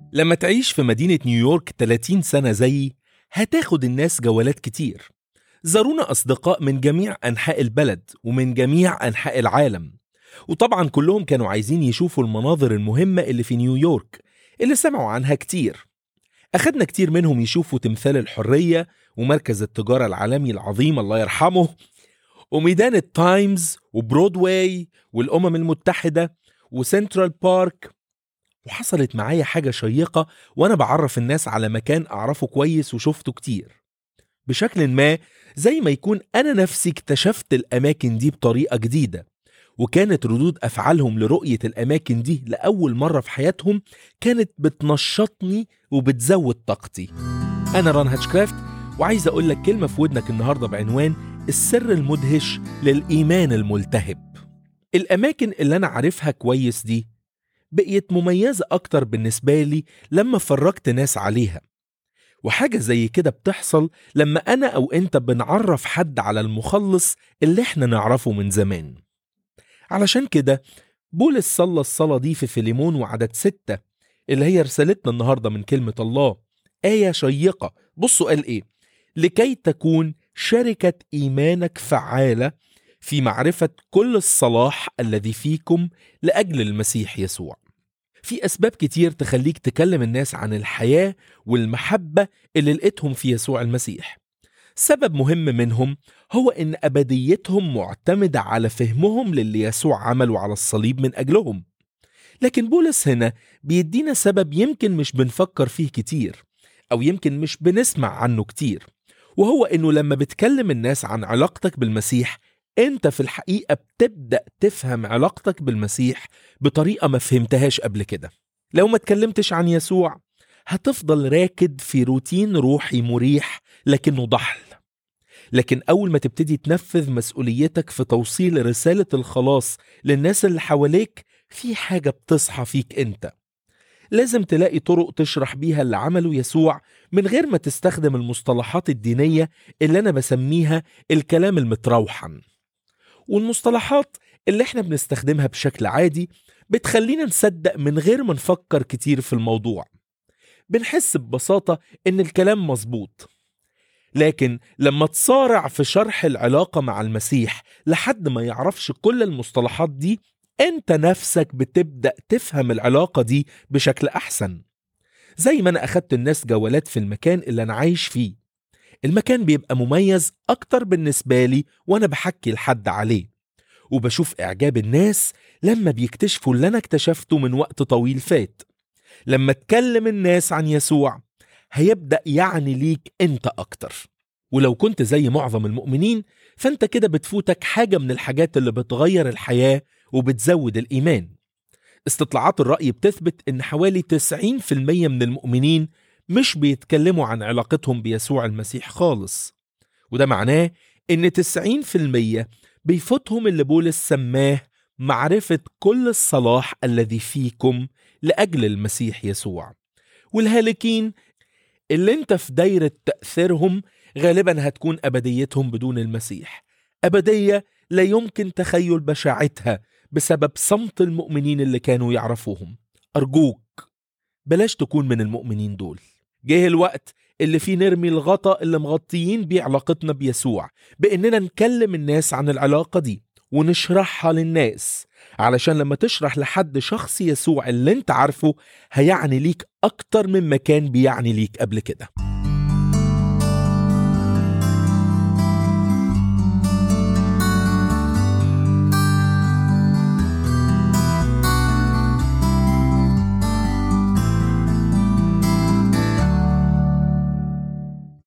لما تعيش في مدينة نيويورك 30 سنة زيي هتاخد الناس جولات كتير زارونا أصدقاء من جميع أنحاء البلد ومن جميع أنحاء العالم وطبعا كلهم كانوا عايزين يشوفوا المناظر المهمة اللي في نيويورك اللي سمعوا عنها كتير أخدنا كتير منهم يشوفوا تمثال الحرية ومركز التجارة العالمي العظيم الله يرحمه وميدان التايمز وبرودواي والأمم المتحدة وسنترال بارك وحصلت معايا حاجة شيقة وأنا بعرف الناس على مكان أعرفه كويس وشفته كتير بشكل ما زي ما يكون أنا نفسي اكتشفت الأماكن دي بطريقة جديدة وكانت ردود أفعالهم لرؤية الأماكن دي لأول مرة في حياتهم كانت بتنشطني وبتزود طاقتي أنا ران هاتشكرافت وعايز أقول لك كلمة في ودنك النهاردة بعنوان السر المدهش للإيمان الملتهب الأماكن اللي أنا عارفها كويس دي بقيت مميزة أكتر بالنسبة لي لما فرجت ناس عليها وحاجة زي كده بتحصل لما أنا أو أنت بنعرف حد على المخلص اللي احنا نعرفه من زمان علشان كده بولس صلى الصلاة دي في فيليمون وعدد ستة اللي هي رسالتنا النهاردة من كلمة الله آية شيقة بصوا قال إيه لكي تكون شركة إيمانك فعالة في معرفة كل الصلاح الذي فيكم لأجل المسيح يسوع في أسباب كتير تخليك تكلم الناس عن الحياة والمحبة اللي لقيتهم في يسوع المسيح سبب مهم منهم هو إن أبديتهم معتمدة على فهمهم للي يسوع عمله على الصليب من أجلهم لكن بولس هنا بيدينا سبب يمكن مش بنفكر فيه كتير أو يمكن مش بنسمع عنه كتير وهو إنه لما بتكلم الناس عن علاقتك بالمسيح انت في الحقيقة بتبدأ تفهم علاقتك بالمسيح بطريقة ما فهمتهاش قبل كده لو ما اتكلمتش عن يسوع هتفضل راكد في روتين روحي مريح لكنه ضحل لكن أول ما تبتدي تنفذ مسؤوليتك في توصيل رسالة الخلاص للناس اللي حواليك في حاجة بتصحى فيك أنت لازم تلاقي طرق تشرح بيها اللي عمله يسوع من غير ما تستخدم المصطلحات الدينية اللي أنا بسميها الكلام المتروحن والمصطلحات اللي احنا بنستخدمها بشكل عادي بتخلينا نصدق من غير ما نفكر كتير في الموضوع بنحس ببساطة إن الكلام مظبوط لكن لما تصارع في شرح العلاقة مع المسيح لحد ما يعرفش كل المصطلحات دي انت نفسك بتبدأ تفهم العلاقة دي بشكل أحسن زي ما أنا أخدت الناس جولات في المكان اللي أنا عايش فيه المكان بيبقى مميز أكتر بالنسبة لي وأنا بحكي لحد عليه وبشوف إعجاب الناس لما بيكتشفوا اللي أنا اكتشفته من وقت طويل فات لما تكلم الناس عن يسوع هيبدأ يعني ليك أنت أكتر ولو كنت زي معظم المؤمنين فأنت كده بتفوتك حاجة من الحاجات اللي بتغير الحياة وبتزود الإيمان استطلاعات الرأي بتثبت إن حوالي 90% من المؤمنين مش بيتكلموا عن علاقتهم بيسوع المسيح خالص وده معناه إن 90% بيفوتهم اللي بولس سماه معرفة كل الصلاح الذي فيكم لأجل المسيح يسوع والهالكين اللي انت في دايرة تأثيرهم غالبا هتكون أبديتهم بدون المسيح أبدية لا يمكن تخيل بشاعتها بسبب صمت المؤمنين اللي كانوا يعرفوهم أرجوك بلاش تكون من المؤمنين دول جه الوقت اللي فيه نرمي الغطاء اللي مغطيين بيه علاقتنا بيسوع بإننا نكلم الناس عن العلاقة دي ونشرحها للناس علشان لما تشرح لحد شخص يسوع اللي انت عارفه هيعني ليك أكتر مما كان بيعني ليك قبل كده